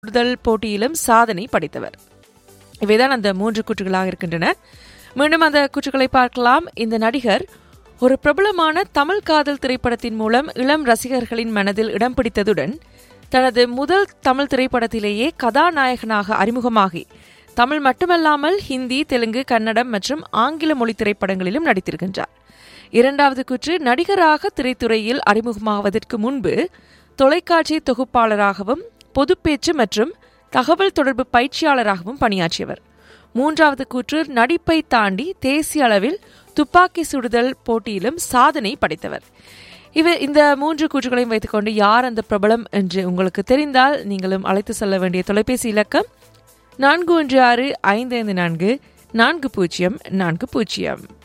சுடுதல் போட்டியிலும் சாதனை படைத்தவர் இவைதான் அந்த மூன்று கூற்றுகளாக இருக்கின்றன மீண்டும் அந்த கூற்றுகளை பார்க்கலாம் இந்த நடிகர் ஒரு பிரபலமான தமிழ் காதல் திரைப்படத்தின் மூலம் இளம் ரசிகர்களின் மனதில் இடம் பிடித்ததுடன் தனது முதல் தமிழ் திரைப்படத்திலேயே கதாநாயகனாக அறிமுகமாகி தமிழ் மட்டுமல்லாமல் ஹிந்தி தெலுங்கு கன்னடம் மற்றும் ஆங்கில மொழி திரைப்படங்களிலும் நடித்திருக்கின்றார் இரண்டாவது கூற்று நடிகராக திரைத்துறையில் அறிமுகமாவதற்கு முன்பு தொலைக்காட்சி தொகுப்பாளராகவும் பொதுப்பேச்சு மற்றும் தகவல் தொடர்பு பயிற்சியாளராகவும் பணியாற்றியவர் மூன்றாவது கூற்று நடிப்பை தாண்டி தேசிய அளவில் துப்பாக்கி சுடுதல் போட்டியிலும் சாதனை படைத்தவர் இவ இந்த மூன்று கூற்றுகளையும் வைத்துக்கொண்டு யார் அந்த பிரபலம் என்று உங்களுக்கு தெரிந்தால் நீங்களும் அழைத்து செல்ல வேண்டிய தொலைபேசி இலக்கம் நான்கு ஒன்று ஆறு ஐந்து ஐந்து நான்கு நான்கு பூஜ்ஜியம் நான்கு பூஜ்ஜியம்